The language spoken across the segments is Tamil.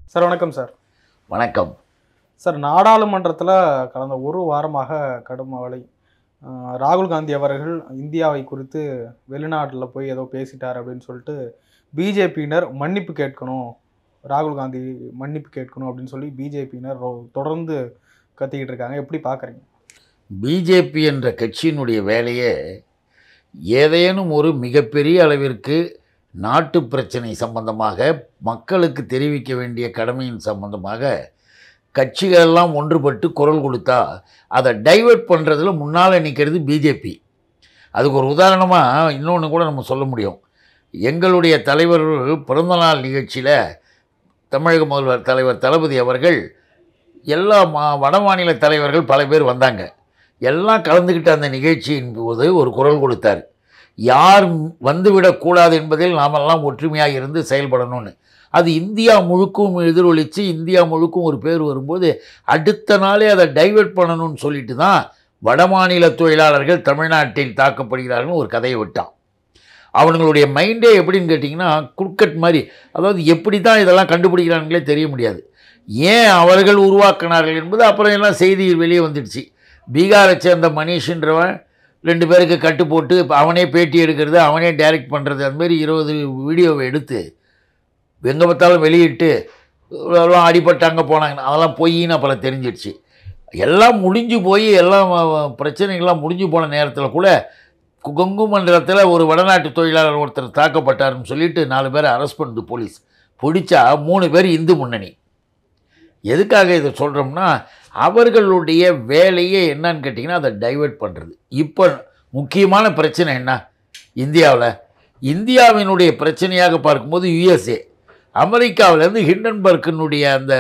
சார் வணக்கம் சார் வணக்கம் சார் நாடாளுமன்றத்தில் கடந்த ஒரு வாரமாக கடும் அவலை அஹ், ராகுல் காந்தி அவர்கள் இந்தியாவை குறித்து வெளிநாட்டில் போய் ஏதோ பேசிட்டார் அப்படின்னு சொல்லிட்டு பிஜேபியினர் மன்னிப்பு கேட்கணும் ராகுல் காந்தி மன்னிப்பு கேட்கணும் அப்படின்னு சொல்லி பிஜேபியினர் தொடர்ந்து கத்திக்கிட்டு இருக்காங்க எப்படி பார்க்குறீங்க பிஜேபி என்ற கட்சியினுடைய வேலையே ஏதேனும் ஒரு மிகப்பெரிய அளவிற்கு நாட்டு பிரச்சனை சம்பந்தமாக மக்களுக்கு தெரிவிக்க வேண்டிய கடமையின் சம்பந்தமாக கட்சிகளெல்லாம் ஒன்றுபட்டு குரல் கொடுத்தா அதை டைவர்ட் பண்ணுறதுல முன்னால் நிற்கிறது பிஜேபி அதுக்கு ஒரு உதாரணமாக இன்னொன்று கூட நம்ம சொல்ல முடியும் எங்களுடைய தலைவர் பிறந்தநாள் நிகழ்ச்சியில் தமிழக முதல்வர் தலைவர் தளபதி அவர்கள் எல்லா மா வட மாநில தலைவர்கள் பல பேர் வந்தாங்க எல்லாம் கலந்துக்கிட்ட அந்த நிகழ்ச்சியின் போது ஒரு குரல் கொடுத்தார் யார் வந்துவிடக்கூடாது என்பதில் நாமெல்லாம் ஒற்றுமையாக இருந்து செயல்படணும்னு அது இந்தியா முழுக்கும் எதிரொலித்து இந்தியா முழுக்கும் ஒரு பேர் வரும்போது அடுத்த நாளே அதை டைவர்ட் பண்ணணும்னு சொல்லிட்டு தான் வடமாநில தொழிலாளர்கள் தமிழ்நாட்டில் தாக்கப்படுகிறார்கள்னு ஒரு கதையை விட்டான் அவனுங்களுடைய மைண்டே எப்படின்னு கேட்டிங்கன்னா குறுக்கட் மாதிரி அதாவது எப்படி தான் இதெல்லாம் கண்டுபிடிக்கிறாங்களே தெரிய முடியாது ஏன் அவர்கள் உருவாக்கினார்கள் என்பது அப்புறம் எல்லாம் செய்தி வெளியே வந்துடுச்சு பீகாரை சேர்ந்த மனிஷ்ன்றவன் ரெண்டு பேருக்கு கட்டு போட்டு இப்ப அவனே பேட்டி எடுக்கிறது அவனே டைரக்ட் பண்ணுறது அந்த மாதிரி இருபது வீடியோவை எடுத்து எங்கே பார்த்தாலும் வெளியிட்டு எல்லாம் அடிபட்டாங்க போனாங்க அதெல்லாம் பொய்ன்னு அப்புறம் தெரிஞ்சிடுச்சு எல்லாம் முடிஞ்சு போய் எல்லாம் அஹ், பிரச்சனைகள்லாம் முடிஞ்சு போன நேரத்தில் கூட கொங்கு மண்டலத்தில் ஒரு வடநாட்டு தொழிலாளர் ஒருத்தர் தாக்கப்பட்டாருன்னு சொல்லிட்டு நாலு பேரை அரெஸ்ட் பண்ணுது போலீஸ் பிடிச்சா மூணு பேர் இந்து முன்னணி எதுக்காக இதை சொல்கிறோம்னா அவர்களுடைய வேலையே என்னன்னு கேட்டிங்கன்னா அதை டைவர்ட் பண்ணுறது இப்போ முக்கியமான பிரச்சனை என்ன இந்தியாவில் இந்தியாவினுடைய பிரச்சனையாக பார்க்கும்போது யுஎஸ்ஏ அமெரிக்காவிலேருந்து ஹிண்டன்பர்க்கினுடைய அந்த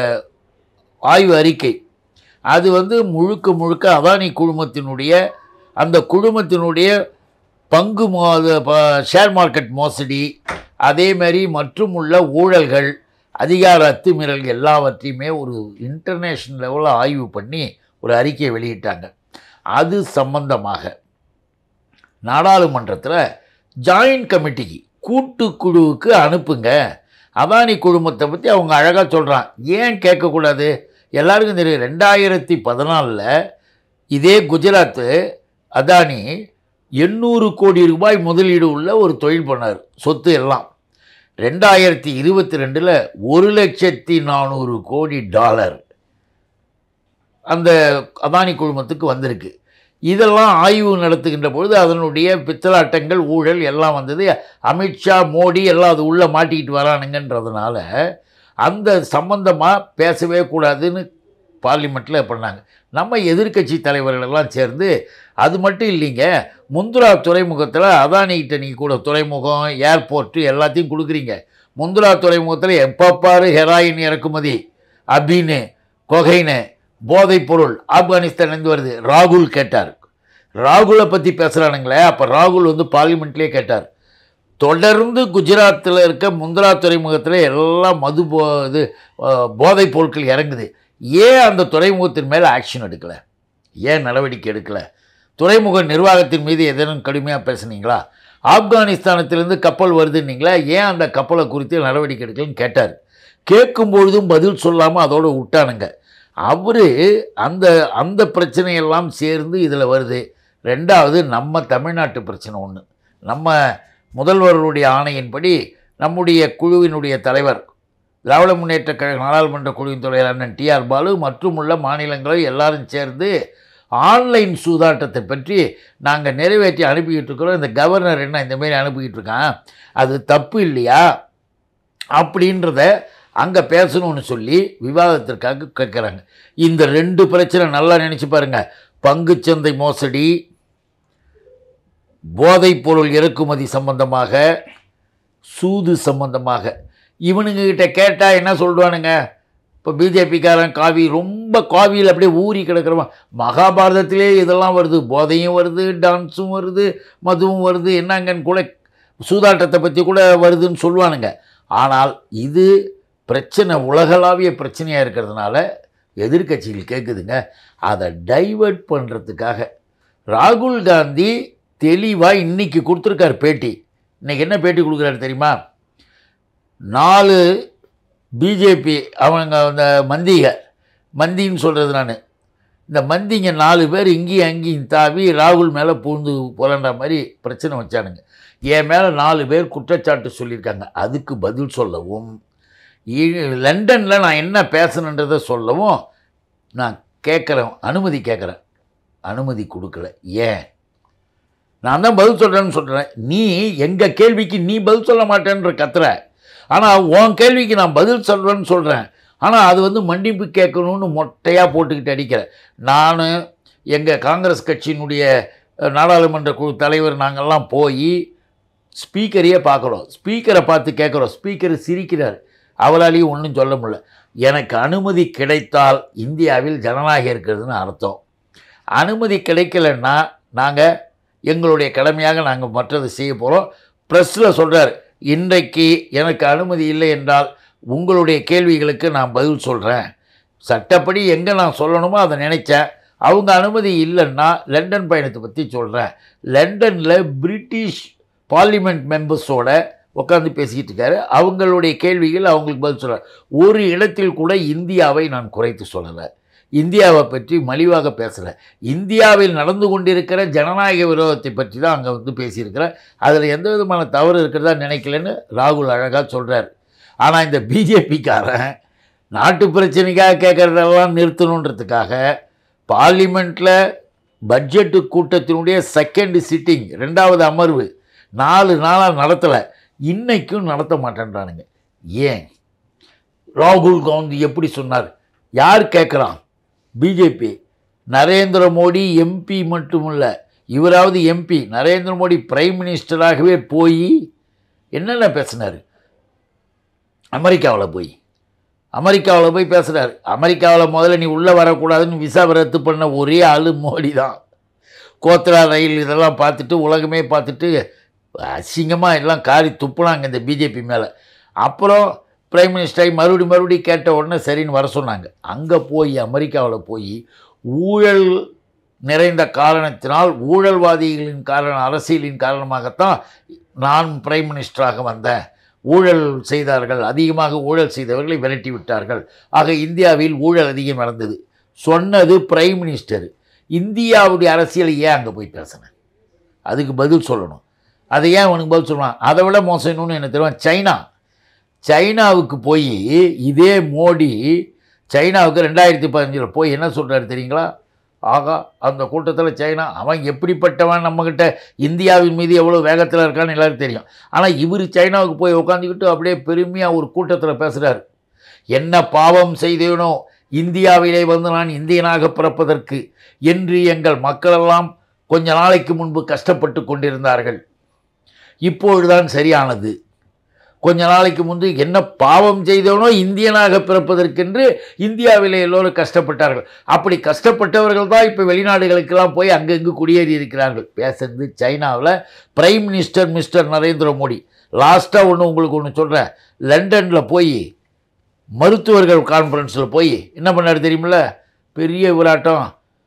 ஆய்வு அறிக்கை அது வந்து முழுக்க முழுக்க அதானி குழுமத்தினுடைய அந்த குழுமத்தினுடைய பங்கு மோ அது ப- ஷேர் மார்க்கெட் மோசடி அதே மாதிரி மற்றும் உள்ள ஊழல்கள் அதிகார அத்துமீறல் எல்லாவற்றையுமே ஒரு இன்டர்நேஷ்னல் லெவலில் ஆய்வு பண்ணி ஒரு அறிக்கையை வெளியிட்டாங்க அது சம்பந்தமாக நாடாளுமன்றத்தில் ஜாயின்ட் கமிட்டிக்கு கூட்டுக்குழுவுக்கு அனுப்புங்க அதானி குழுமத்தை பற்றி அவங்க அழகாக சொல்கிறான் ஏன் கேட்கக்கூடாது எல்லாருக்கும் தெரியும் ரெண்டாயிரத்தி பதினாலில் இதே குஜராத்து அதானி எண்ணூறு கோடி ரூபாய் முதலீடு உள்ள ஒரு தொழில் பண்ணார் சொத்து எல்லாம் ரெண்டாயிரத்தி இருபத்தி ரெண்டில் ஒரு லட்சத்தி நானூறு கோடி டாலர் அந்த அதானி குழுமத்துக்கு வந்திருக்கு இதெல்லாம் ஆய்வு நடத்துகின்ற பொழுது அதனுடைய பித்தலாட்டங்கள் ஊழல் எல்லாம் வந்தது அமித்ஷா மோடி எல்லாம் அது உள்ளே மாட்டிக்கிட்டு வரானுங்கன்றதுனால அந்த சம்பந்தமாக பேசவே கூடாதுன்னு பார்லிமெண்ட்டில் பண்ணாங்க நம்ம எதிர்க்கட்சி தலைவர்கள் எல்லாம் சேர்ந்து அது மட்டும் இல்லைங்க முந்துரா துறைமுகத்தில் அதானிகிட்ட நீ கூட துறைமுகம் ஏர்போர்ட்டு எல்லாத்தையும் கொடுக்குறீங்க முந்துரா துறைமுகத்தில் எப்போ பாரு ஹெராயின் இறக்குமதி அபின்னு கொகைன்னு போதைப் பொருள் ஆப்கானிஸ்தான்லேருந்து வருது ராகுல் கேட்டார் ராகுலை பற்றி பேசுகிறானுங்களே அப்போ ராகுல் வந்து பார்லிமெண்ட்லேயே கேட்டார் தொடர்ந்து குஜராத்தில் இருக்க முந்திரா துறைமுகத்தில் எல்லாம் மது போ இது அஹ், போதைப் பொருட்கள் இறங்குது ஏன் அந்த துறைமுகத்தின் மேலே ஆக்ஷன் எடுக்கலை ஏன் நடவடிக்கை எடுக்கலை துறைமுக நிர்வாகத்தின் மீது ஏதேனும் கடுமையாக பேசுனீங்களா ஆப்கானிஸ்தானத்திலேருந்து கப்பல் வருதுன்னீங்களா ஏன் அந்த கப்பலை குறித்து நடவடிக்கை எடுக்கலன்னு கேட்டார் கேட்கும் பொழுதும் பதில் சொல்லாமல் அதோடு விட்டானுங்க அவர் அந்த அந்த பிரச்சனையெல்லாம் சேர்ந்து இதில் வருது ரெண்டாவது நம்ம தமிழ்நாட்டு பிரச்சனை ஒன்று நம்ம முதல்வருடைய ஆணையின்படி நம்முடைய குழுவினுடைய தலைவர் திராவிட முன்னேற்ற கழக நாடாளுமன்ற குழுவின் தலைவர் அண்ணன் டிஆர் பாலு மற்றும் உள்ள மாநிலங்களை எல்லாரும் சேர்ந்து ஆன்லைன் சூதாட்டத்தை பற்றி நாங்கள் நிறைவேற்றி அனுப்பிக்கிட்டு இருக்கிறோம் இந்த கவர்னர் என்ன இந்த மாதிரி அனுப்பிக்கிட்டு இருக்கான் அது தப்பு இல்லையா அப்படின்றத அங்கே பேசணும்னு சொல்லி விவாதத்திற்காக கேட்குறாங்க இந்த ரெண்டு பிரச்சனை நல்லா நினச்சி பாருங்க பங்குச்சந்தை மோசடி போதைப் பொருள் இறக்குமதி சம்பந்தமாக சூது சம்பந்தமாக இவனுங்க கிட்ட கேட்டால் என்ன சொல்லுவானுங்க இப்போ பிஜேபிக்காரன் காவி ரொம்ப காவியில் அப்படியே ஊறி கிடக்கிறவன் மகாபாரதத்திலே இதெல்லாம் வருது போதையும் வருது டான்ஸும் வருது மதுவும் வருது என்னங்கன்னு கூட சூதாட்டத்தை பற்றி கூட வருதுன்னு சொல்லுவானுங்க ஆனால் இது பிரச்சனை உலகளாவிய பிரச்சனையாக இருக்கிறதுனால எதிர்க்கட்சிகள் கேட்குதுங்க அதை டைவர்ட் பண்ணுறதுக்காக ராகுல் காந்தி தெளிவாக இன்னைக்கு கொடுத்துருக்கார் பேட்டி இன்னைக்கு என்ன பேட்டி கொடுக்குறாரு தெரியுமா நாலு பிஜேபி அவங்க அந்த மந்திக மந்தின்னு சொல்கிறது நான் இந்த மந்திங்க நாலு பேர் இங்கேயும் அங்கேயும் தாவி ராகுல் மேலே பூந்து புரண்ட மாதிரி பிரச்சனை வச்சானுங்க என் மேலே நாலு பேர் குற்றச்சாட்டு சொல்லியிருக்காங்க அதுக்கு பதில் சொல்லவும் லண்டனில் நான் என்ன பேசணுன்றதை சொல்லவும் நான் கேட்குறேன் அனுமதி கேட்குறேன் அனுமதி கொடுக்கல ஏன் நான் தான் பதில் சொல்கிறேன்னு சொல்கிறேன் நீ எங்கள் கேள்விக்கு நீ பதில் சொல்ல மாட்டேன்ற கத்துற ஆனால் உன் கேள்விக்கு நான் பதில் சொல்கிறேன்னு சொல்கிறேன் ஆனால் அது வந்து மன்னிப்பு கேட்கணும்னு மொட்டையாக போட்டுக்கிட்டு அடிக்கிறேன் நான் எங்கள் காங்கிரஸ் கட்சியினுடைய அஹ், நாடாளுமன்ற குழு தலைவர் நாங்கள்லாம் போய் ஸ்பீக்கரையே பார்க்குறோம் ஸ்பீக்கரை பார்த்து கேட்குறோம் ஸ்பீக்கர் சிரிக்கிறார் அவராலையும் ஒன்றும் சொல்ல முடியல எனக்கு அனுமதி கிடைத்தால் இந்தியாவில் ஜனநாயகம் இருக்கிறதுன்னு அர்த்தம் அனுமதி கிடைக்கலன்னா நாங்கள் எங்களுடைய கடமையாக நாங்கள் மற்றதை செய்ய போகிறோம் ப்ரெஸ்ஸில் சொல்கிறார் இன்றைக்கு எனக்கு அனுமதி இல்லை என்றால் உங்களுடைய கேள்விகளுக்கு நான் பதில் சொல்கிறேன் சட்டப்படி எங்கே நான் சொல்லணுமோ அதை நினைச்சேன் அவங்க அனுமதி இல்லைன்னா லண்டன் பயணத்தை பற்றி சொல்கிறேன் லண்டனில் பிரிட்டிஷ் பார்லிமெண்ட் மெம்பர்ஸோட உட்காந்து பேசிக்கிட்டு இருக்காரு அவங்களுடைய கேள்விகள் அவங்களுக்கு பதில் சொல்கிறார் ஒரு இடத்தில் கூட இந்தியாவை நான் குறைத்து சொல்லலை இந்தியாவை பற்றி மலிவாக பேசலை இந்தியாவில் நடந்து கொண்டிருக்கிற ஜனநாயக விரோதத்தை பற்றி தான் அங்கே வந்து பேசியிருக்கிறேன் அதில் எந்த விதமான தவறு இருக்கிறதா நினைக்கலன்னு ராகுல் அழகாக சொல்கிறார் ஆனால் இந்த பிஜேபிக்காரன் நாட்டு பிரச்சனைக்காக கேட்குறதெல்லாம் நிறுத்தணுன்றதுக்காக பார்லிமெண்ட்டில் பட்ஜெட்டு கூட்டத்தினுடைய செகண்ட் சிட்டிங் ரெண்டாவது அமர்வு நாலு நாளாக நடத்தலை இன்னைக்கும் நடத்த மாட்டேன்றானுங்க ஏன் ராகுல் காந்தி எப்படி சொன்னார் யார் கேட்குறான் பிஜேபி நரேந்திர மோடி எம்பி மட்டுமில்ல இவராவது எம்பி நரேந்திர மோடி பிரைம் மினிஸ்டராகவே போய் என்னென்ன பேசினார் அமெரிக்காவில் போய் அமெரிக்காவில் போய் பேசுகிறார் அமெரிக்காவில் முதல்ல நீ உள்ளே வரக்கூடாதுன்னு விசா ரத்து பண்ண ஒரே ஆள் மோடி தான் கோத்ரா ரயில் இதெல்லாம் பார்த்துட்டு உலகமே பார்த்துட்டு அசிங்கமாக எல்லாம் காரி துப்புனாங்க இந்த பிஜேபி மேலே அப்புறம் பிரைம் மினிஸ்டரை மறுபடி மறுபடி கேட்ட உடனே சரின்னு வர சொன்னாங்க அங்கே போய் அமெரிக்காவில் போய் ஊழல் நிறைந்த காரணத்தினால் ஊழல்வாதிகளின் காரணம் அரசியலின் காரணமாகத்தான் நான் பிரைம் மினிஸ்டராக வந்தேன் ஊழல் செய்தார்கள் அதிகமாக ஊழல் செய்தவர்களை விரட்டி விட்டார்கள் ஆக இந்தியாவில் ஊழல் அதிகம் நடந்தது சொன்னது பிரைம் மினிஸ்டர் இந்தியாவுடைய அரசியலை ஏன் அங்கே போய் பேசினேன் அதுக்கு பதில் சொல்லணும் அதை ஏன் அவனுக்கு பதில் சொல்லுவான் அதை விட மோசம் இன்னொன்று என்ன தெரியுமா சைனா சைனாவுக்கு போய் இதே மோடி சைனாவுக்கு ரெண்டாயிரத்தி பதினஞ்சில் போய் என்ன சொல்கிறாரு தெரியுங்களா ஆகா அந்த கூட்டத்தில் சைனா அவன் எப்படிப்பட்டவன் நம்மக்கிட்ட இந்தியாவின் மீது எவ்வளோ வேகத்தில் இருக்கான்னு எல்லாருக்கும் தெரியும் ஆனால் இவர் சைனாவுக்கு போய் உட்காந்துக்கிட்டு அப்படியே பெருமையாக ஒரு கூட்டத்தில் பேசுகிறார் என்ன பாவம் செய்தேனோ இந்தியாவிலே வந்து நான் இந்தியனாக பிறப்பதற்கு என்று எங்கள் மக்களெல்லாம் கொஞ்ச நாளைக்கு முன்பு கஷ்டப்பட்டு கொண்டிருந்தார்கள் இப்பொழுதுதான் சரியானது கொஞ்ச நாளைக்கு முன்பு என்ன பாவம் செய்தவனோ இந்தியனாக பிறப்பதற்கென்று இந்தியாவிலே எல்லோரும் கஷ்டப்பட்டார்கள் அப்படி கஷ்டப்பட்டவர்கள் தான் இப்போ வெளிநாடுகளுக்கெல்லாம் போய் அங்கங்கு குடியேறி இருக்கிறார்கள் பேசுறது சைனாவில் prime minister mister Narendra Modi லாஸ்ட்டாக ஒன்று உங்களுக்கு ஒன்று சொல்கிறேன் லண்டனில் போய் மருத்துவர்கள் கான்ஃபரன்ஸில் போய் என்ன பண்ணார் தெரியுமில்ல பெரிய விளையாட்டம்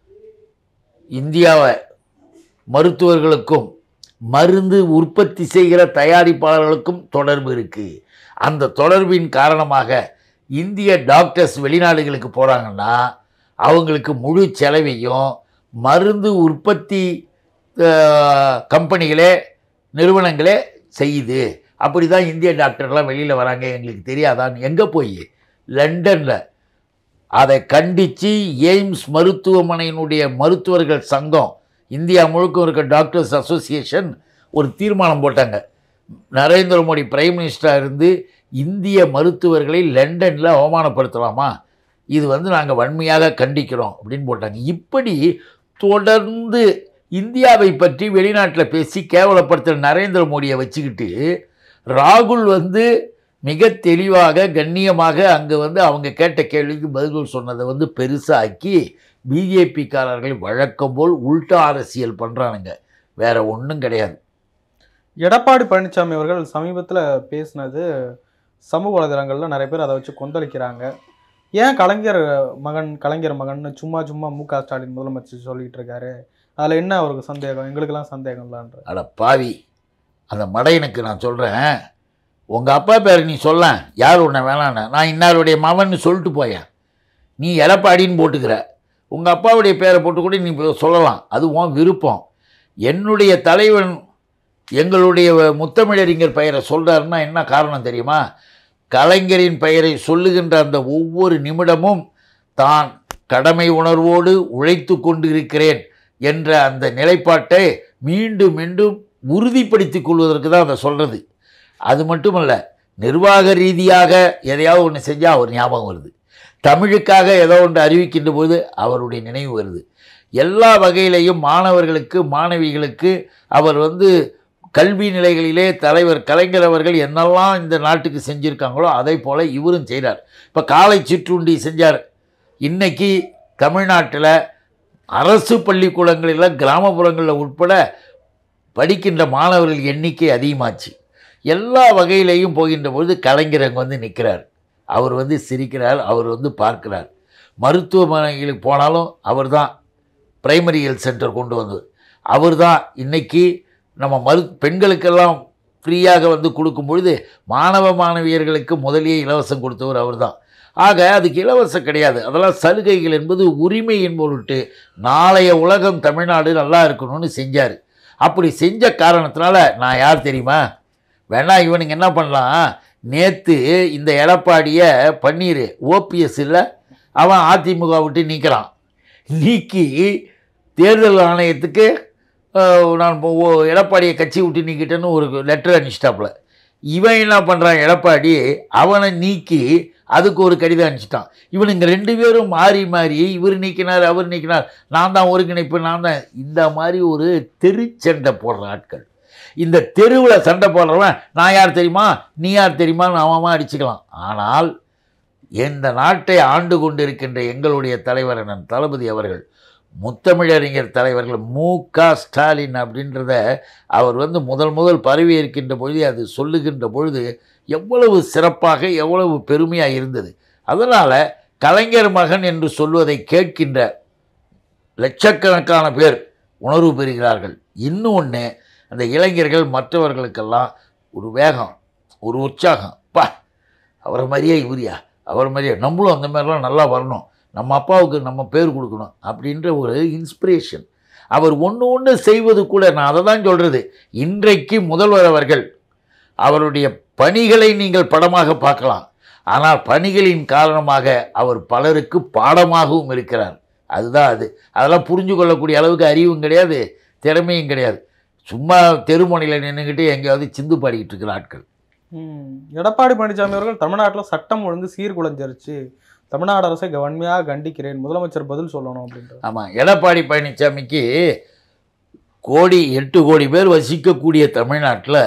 இந்தியாவை மருத்துவர்களுக்கும் மருந்து உற்பத்தி செய்கிற தயாரிப்பாளர்களுக்கும் தொடர்பு இருக்குது அந்த தொடர்பின் காரணமாக இந்திய டாக்டர்ஸ் வெளிநாடுகளுக்கு போகிறாங்கன்னா அவங்களுக்கு முழு செலவையும் மருந்து உற்பத்தி அஹ், கம்பெனிகளே நிறுவனங்களே செய்யுது அப்படி தான் இந்திய டாக்டர்லாம் வெளியில் வராங்க எங்களுக்கு தெரியாதான்னு எங்கே போய் லண்டனில் அதை கண்டித்து எய்ம்ஸ் மருத்துவமனையினுடைய மருத்துவர்கள் சங்கம் இந்தியா முழுக்க இருக்க டாக்டர்ஸ் அசோசியேஷன் ஒரு தீர்மானம் போட்டாங்க நரேந்திர மோடி பிரைம் மினிஸ்டராக இருந்து இந்திய மருத்துவர்களை லண்டனில் அவமானப்படுத்தலாமா இது வந்து நாங்கள் வன்மையாக கண்டிக்கிறோம் அப்படின்னு போட்டாங்க இப்படி தொடர்ந்து இந்தியாவை பற்றி வெளிநாட்டில் பேசி கேவலப்படுத்துகிற நரேந்திர மோடியை வச்சுக்கிட்டு ராகுல் வந்து மிக தெளிவாக கண்ணியமாக அங்கே வந்து அவங்க கேட்ட கேள்விக்கு பதில்கள் சொன்னதை வந்து பெருசாக்கி பிஜேபிக்காரர்கள் வழக்கம் போல் உள்டா அரசியல் பண்ணுறானுங்க வேற ஒன்றும் கிடையாது எடப்பாடி பழனிசாமி அவர்கள் சமீபத்தில் பேசினது சமூக வலைதளங்களில் நிறைய பேர் அதை வச்சு கொந்தளிக்கிறாங்க ஏன் கலைஞர் மகன் கலைஞர் மகன் சும்மா சும்மா மு க ஸ்டாலின் முதலமைச்சர் சொல்லிட்டு இருக்காரு அதில் என்ன அவருக்கு சந்தேகம் எங்களுக்கெல்லாம் சந்தேகம் இல்லைன்ற அட பாவி அந்த மடையனுக்கு நான் சொல்கிறேன் உங்கள் அப்பா பேரை நீ சொல்ல யார் உன்னை வேணான்னு நான் இன்னாருடைய மகன்னு சொல்லிட்டு போயேன் நீ எடப்பாடின்னு போட்டுக்கிற உங்கள் அப்பாவுடைய பேரை போட்டு கூட நீ சொல்லலாம் அது உன் விருப்பம் என்னுடைய தலைவன் எங்களுடைய முத்தமிழறிஞர் பெயரை சொல்கிறாருன்னா என்ன காரணம் தெரியுமா கலைஞரின் பெயரை சொல்லுகின்ற அந்த ஒவ்வொரு நிமிடமும் தான் கடமை உணர்வோடு உழைத்து கொண்டு இருக்கிறேன் என்ற அந்த நிலைப்பாட்டை மீண்டும் மீண்டும் உறுதிப்படுத்திக் கொள்வதற்கு தான் அதை சொல்கிறது அது மட்டுமல்ல நிர்வாக ரீதியாக எதையாவது ஒன்று செஞ்சால் அவர் ஞாபகம் வருது தமிழுக்காக ஏதோ ஒன்று அறிவிக்கின்ற போது அவருடைய நினைவு வருது எல்லா வகையிலையும் மாணவர்களுக்கு மாணவிகளுக்கு அவர் வந்து கல்வி நிலைகளிலே தலைவர் கலைஞர் அவர்கள் என்னெல்லாம் இந்த நாட்டுக்கு செஞ்சுருக்காங்களோ அதே போல் இவரும் செய்கிறார் இப்போ காலை சிற்றுண்டி செஞ்சார் இன்னைக்கு தமிழ்நாட்டில் அரசு பள்ளிக்கூடங்களில் கிராமப்புறங்களில் உட்பட படிக்கின்ற மாணவர்கள் எண்ணிக்கை அதிகமாச்சு எல்லா வகையிலையும் போகின்ற பொழுது கலைஞர் அங்கே வந்து நிற்கிறார் அவர் வந்து சிரிக்கிறார் அவர் வந்து பார்க்கிறார் மருத்துவமனைகளுக்கு போனாலும் அவர் தான் பிரைமரி ஹெல்த் சென்டர் கொண்டு வந்தது அவர் தான் இன்றைக்கி நம்ம மரு பெண்களுக்கெல்லாம் ஃப்ரீயாக வந்து கொடுக்கும் பொழுது மாணவ மாணவியர்களுக்கு முதலியே இலவசம் கொடுத்தவர் அவர் தான் ஆக அதுக்கு இலவசம் கிடையாது அதெல்லாம் சலுகைகள் என்பது உரிமையின் பொருட்டு நாளைய உலகம் தமிழ்நாடு நல்லா இருக்கணும்னு செஞ்சார் அப்படி செஞ்ச காரணத்தினால நான் யார் தெரியுமா வேணா இவனுங்க என்ன பண்ணலாம் நேற்று இந்த எடப்பாடியை பன்னீர் ஓபிஎஸ் இல்லை அவன் அதிமுக விட்டு நீக்கிறான் நீக்கி தேர்தல் ஆணையத்துக்கு அஹ், நான் இப்போ ஓ- எடப்பாடியை கட்சி விட்டு நீக்கிட்டேன்னு ஒரு லெட்டர் அனுப்பிச்சிட்டாப்புல இவன் என்ன பண்ணுறான் எடப்பாடி அவனை நீக்கி அதுக்கு ஒரு கடிதம் அனுப்பிச்சிட்டான் இவனுங்க ரெண்டு பேரும் மாறி மாறி இவர் நீக்கினார் அவர் நீக்கினார் நான் தான் ஒருங்கிணைப்பு நான் தான் இந்த மாதிரி ஒரு தெருச்சண்டை போடுற ஆட்கள் இந்த தெருவில் சண்டை போடுறவன் நான் யார் தெரியுமா நீ யார் தெரியுமான்னு அவன் அவன் அடிச்சுக்கலாம் ஆனால் இந்த நாட்டை ஆண்டு கொண்டிருக்கின்ற எங்களுடைய தலைவர் அண்ணன் தளபதி அவர்கள் முத்தமிழறிஞர் தலைவர்கள் மு க ஸ்டாலின் அப்படின்றத அவர் வந்து முதல் முதல் பரவி இருக்கின்ற பொழுது அது சொல்லுகின்ற பொழுது எவ்வளவு சிறப்பாக எவ்வளவு பெருமையாக இருந்தது அதனால் கலைஞர் மகன் என்று சொல்வதை கேட்கின்ற லட்சக்கணக்கான பேர் உணர்வு பெறுகிறார்கள் இன்னொன்று அந்த இளைஞர்கள் மற்றவர்களுக்கெல்லாம் ஒரு வேகம் ஒரு உற்சாகம் பா அவரை மாதிரியே இவரியா அவர் மாதிரியே நம்மளும் அந்த மாதிரிலாம் நல்லா வரணும் நம்ம அப்பாவுக்கு நம்ம பேர் கொடுக்கணும் அப்படின்ற ஒரு இன்ஸ்பிரேஷன் அவர் ஒன்று ஒன்று செய்வது கூட நான் அதை தான் சொல்கிறது இன்றைக்கு முதல்வர் அவர்கள் அவருடைய பணிகளை நீங்கள் படமாக பார்க்கலாம் ஆனால் பணிகளின் காரணமாக அவர் பலருக்கு பாடமாகவும் இருக்கிறார் அதுதான் அது அதெல்லாம் புரிஞ்சு கொள்ளக்கூடிய அளவுக்கு அறிவும் கிடையாது திறமையும் கிடையாது சும்மா தெருமுனையில் நின்றுக்கிட்டு எங்கேயாவது சிந்து பாடிக்கிட்டு இருக்கிற ஆட்கள் ம். எடப்பாடி பழனிசாமி அவர்கள் தமிழ்நாட்டில் சட்டம் ஒழுங்கு சீர்குலைஞ்சிருச்சு தமிழ்நாடு அரசை வன்மையாக கண்டிக்கிறேன் முதலமைச்சர் பதில் சொல்லணும் அப்படின்றது ஆமாம் எடப்பாடி பழனிசாமிக்கு கோடி எட்டு கோடி பேர் வசிக்கக்கூடிய தமிழ்நாட்டில்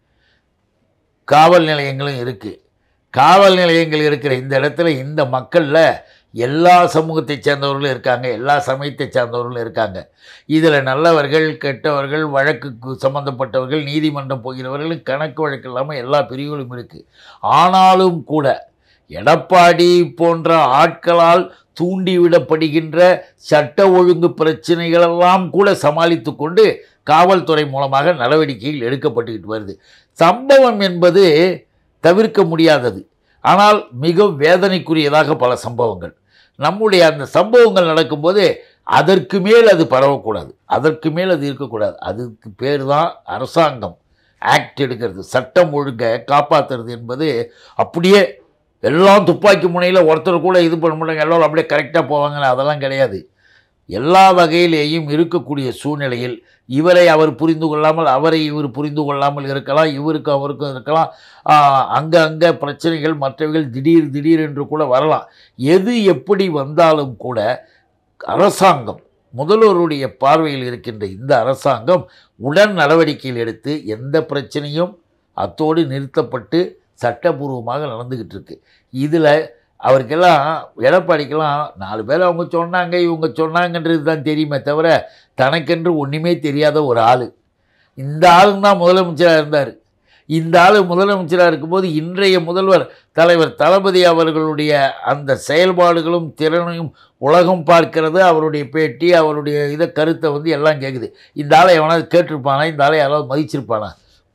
காவல் நிலையங்களும் இருக்குது காவல் நிலையங்கள் இருக்கிற இந்த இடத்துல இந்த மக்களில் எல்லா சமூகத்தைச் சேர்ந்தவர்களும் இருக்காங்க எல்லா சமயத்தைச் சேர்ந்தவர்களும் இருக்காங்க இதில் நல்லவர்கள் கெட்டவர்கள் வழக்குக்கு சம்பந்தப்பட்டவர்கள் நீதிமன்றம் போகிறவர்கள் கணக்கு வழக்கு இல்லாமல் எல்லா பிரிவுகளும் இருக்குது ஆனாலும் கூட எடப்பாடி போன்ற ஆட்களால் தூண்டிவிடப்படுகின்ற சட்ட ஒழுங்கு பிரச்சனைகளெல்லாம் கூட சமாளித்து கொண்டு காவல்துறை மூலமாக நடவடிக்கைகள் எடுக்கப்பட்டுக்கிட்டு வருது சம்பவம் என்பது தவிர்க்க முடியாதது ஆனால் மிக வேதனைக்குரியதாக பல சம்பவங்கள் நம்முடைய அந்த சம்பவங்கள் நடக்கும்போது அதற்கு மேல் அது பரவக்கூடாது அதற்கு மேல் அது இருக்கக்கூடாது அதுக்கு பேர் தான் அரசாங்கம் ஆக்ட் எடுக்கிறது சட்டம் ஒழுங்கை காப்பாற்றுறது என்பது அப்படியே எல்லாம் துப்பாக்கி முனையில் ஒருத்தர் கூட இது பண்ண மாட்டாங்க எல்லோரும் அப்படியே கரெக்டாக போவாங்கன்னு அதெல்லாம் கிடையாது எல்லா வகையிலேயும் இருக்கக்கூடிய சூழ்நிலையில் இவரை அவர் புரிந்து கொள்ளாமல் அவரை இவர் புரிந்து கொள்ளாமல் இருக்கலாம் இவருக்கு அவருக்கும் இருக்கலாம் அங்கே அங்கே பிரச்சனைகள் மற்றவைகள் திடீர் திடீர் என்று கூட வரலாம் எது எப்படி வந்தாலும் கூட அரசாங்கம் முதல்வருடைய பார்வையில் இருக்கின்ற இந்த அரசாங்கம் உடன் நடவடிக்கைகள் எடுத்து எந்த பிரச்சனையும் அத்தோடு நிறுத்தப்பட்டு சட்டபூர்வமாக நடந்துக்கிட்டு இருக்கு இதில் அவருக்கெல்லாம் எடப்பாடிக்கெல்லாம் நாலு பேர் அவங்க சொன்னாங்க இவங்க சொன்னாங்கன்றது தான் தெரியுமே தவிர தனக்கென்று ஒன்றுமே தெரியாத ஒரு ஆள் இந்த ஆளுங்க தான் முதலமைச்சராக இருந்தார் இந்த ஆள் முதலமைச்சராக இருக்கும்போது இன்றைய முதல்வர் தலைவர் தளபதி அவர்களுடைய அந்த செயல்பாடுகளும் திறனையும் உலகம் பார்க்கிறது அவருடைய பேட்டி அவருடைய இதை கருத்தை வந்து எல்லாம் கேட்குது இந்த ஆளை எவனாவது கேட்டிருப்பானா இந்த ஆளை யாராவது மதிச்சிருப்பானா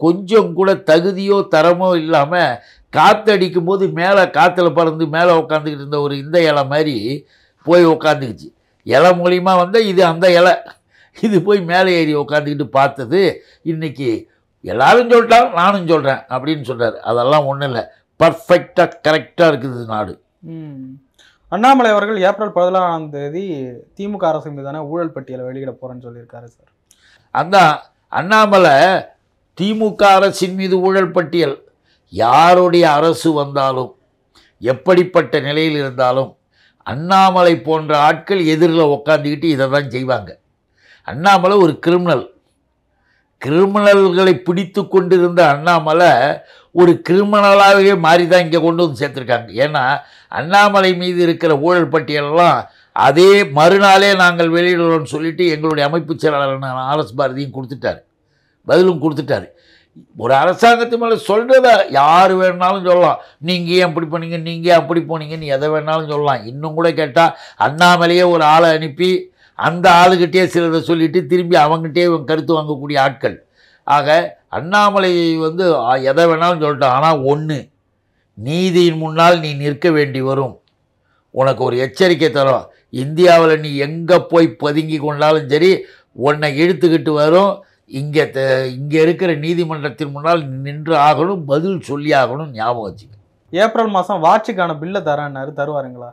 கொஞ்சம் கூட தகுதியோ தரமோ இல்லாமல் காற்றடிக்கும் போது மேலே காற்றுல பறந்து மேலே உட்காந்துக்கிட்டு இருந்த ஒரு இந்த இலை மாதிரி போய் உட்காந்துக்குச்சு இலை மூலியமா வந்தால் இது அந்த இலை இது போய் மேலே ஏறி உட்காந்துக்கிட்டு பார்த்தது இன்னைக்கு எல்லாரும் சொல்லிட்டாங்க நானும் சொல்கிறேன் அப்படின்னு சொல்கிறார் அதெல்லாம் ஒன்றும் இல்லை பர்ஃபெக்டாக கரெக்டாக இருக்குது நாடு ம். அண்ணாமலை அவர்கள் ஏப்ரல் பதினாறாம் தேதி திமுக அரசு மீதான ஊழல் பட்டியலை வெளியிட போறேன்னு சொல்லியிருக்காரு சார் அதான் அண்ணாமலை திமுக அரசின் மீது ஊழல் பட்டியல் யாருடைய அரசு வந்தாலும் எப்படிப்பட்ட நிலையில் இருந்தாலும் அண்ணாமலை போன்ற ஆட்கள் எதிரில் உக்காந்துக்கிட்டு இதை தான் செய்வாங்க அண்ணாமலை ஒரு கிரிமினல் கிரிமினல்களை பிடித்து கொண்டிருந்த அண்ணாமலை ஒரு கிரிமினலாகவே மாறி தான் இங்கே கொண்டு வந்து சேர்த்துருக்காங்க ஏன்னா அண்ணாமலை மீது இருக்கிற ஊழல் பட்டியலெல்லாம் அதே மறுநாளே நாங்கள் வெளியிடுறோம்னு சொல்லிட்டு எங்களுடைய அமைப்பு செயலாளர் ஆர்எஸ் பாரதியும் கொடுத்துட்டாரு பதிலும் கொடுத்துட்டாரு ஒரு அரசாங்கத்து மேலே சொல்கிறத யார் வேணாலும் சொல்லலாம் நீங்கள் ஏன் அப்படி பண்ணீங்க நீங்கள் ஏன் அப்படி போனீங்கன்னு எதை வேணாலும் சொல்லலாம் இன்னும் கூட கேட்டால் அண்ணாமலையே ஒரு ஆளை அனுப்பி அந்த ஆளுகிட்டே சிலதை சொல்லிட்டு திரும்பி அவங்ககிட்டே இவங்க கருத்து வாங்கக்கூடிய ஆட்கள் ஆக அண்ணாமலை வந்து ஆ, எதை வேணாலும் சொல்லட்டும் ஆனால் ஒன்று நீதியின் முன்னால் நீ நிற்க வேண்டி வரும் உனக்கு ஒரு எச்சரிக்கை தரோம் இந்தியாவில் நீ எங்கே போய் பதுங்கி கொண்டாலும் சரி உன்னை இழுத்துக்கிட்டு வரும் இங்கே இங்கே இருக்கிற நீதிமன்றத்தின் முன்னால் நின்று ஆகணும் பதில் சொல்லி ஆகணும் ஞாபகம் வச்சுக்க ஏப்ரல் மாதம் வாட்சுக்கான பில்லை தரேன்னாரு தருவாருங்களா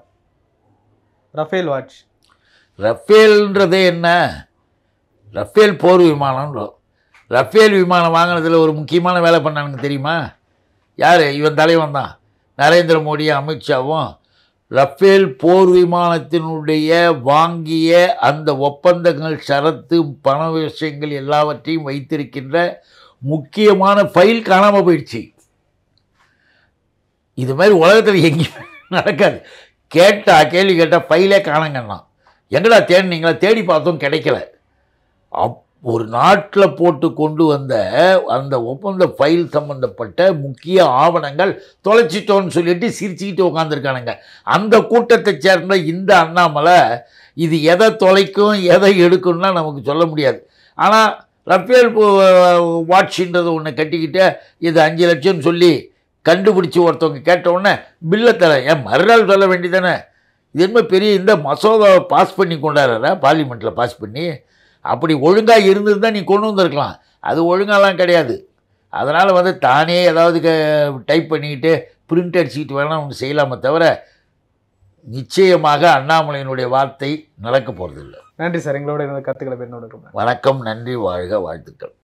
ரஃபேல் வாட்ச் ரஃபேல்ன்றதே என்ன ரஃபேல் போர் விமானம்ன்றோம் ரஃபேல் விமானம் வாங்கினதில் ஒரு முக்கியமான வேலை பண்ணானுங்க தெரியுமா யார் இவன் தலைவன் தான் நரேந்திர மோடியும் அமித்ஷாவும் ரஃபேல் போர் விமானத்தினுடைய வாங்கிய அந்த ஒப்பந்தங்கள் ஷரத்து பண விஷயங்கள் எல்லாவற்றையும் வைத்திருக்கின்ற முக்கியமான ஃபைல் காணாமல் போயிடுச்சு இது மாதிரி உலகத்தில் எங்கேயும் நடக்காது கேட்டா கேள்வி கேட்டால் ஃபைலே காணங்கண்ணா எங்கடா தேடினீங்களா தேடி பார்த்தோம் கிடைக்கல அப் ஒரு நாட்டில் போட்டு கொண்டு வந்த அந்த ஒப்பந்த ஃபைல் சம்பந்தப்பட்ட முக்கிய ஆவணங்கள் தொலைச்சிட்டோன்னு சொல்லிட்டு சிரிச்சுக்கிட்டு உட்காந்துருக்கானுங்க அந்த கூட்டத்தை சேர்ந்த இந்த அண்ணாமலை இது எதை தொலைக்கும் எதை எடுக்கும்லாம் நமக்கு சொல்ல முடியாது ஆனால் ரஃபேல் பு- வாட்சின்றது ஒன்று கட்டிக்கிட்டு இது அஞ்சு லட்சம்னு சொல்லி கண்டுபிடிச்சி ஒருத்தவங்க கேட்ட உடனே பில்லை தரேன் ஏன் மறுநாள் சொல்ல வேண்டியதானே இது என்ன பெரிய இந்த மசோதாவை பாஸ் பண்ணி கொண்டாடுற பார்லிமெண்ட்டில் பாஸ் பண்ணி அப்படி ஒழுங்காக இருந்திருந்தால் நீ கொண்டு வந்திருக்கலாம் அது ஒழுங்காலாம் கிடையாது அதனால் வந்து தானே ஏதாவது க டைப் பண்ணிக்கிட்டு பிரிண்ட் அடிச்சுக்கிட்டு வேணால் ஒன்று செய்யலாமே தவிர நிச்சயமாக அண்ணாமலையினுடைய வார்த்தை நடக்க போகிறதில்ல நன்றி சார் எங்களோட இந்த கருத்துக்களை பேர் வணக்கம் நன்றி வாழ்க வாழ்த்துக்கள்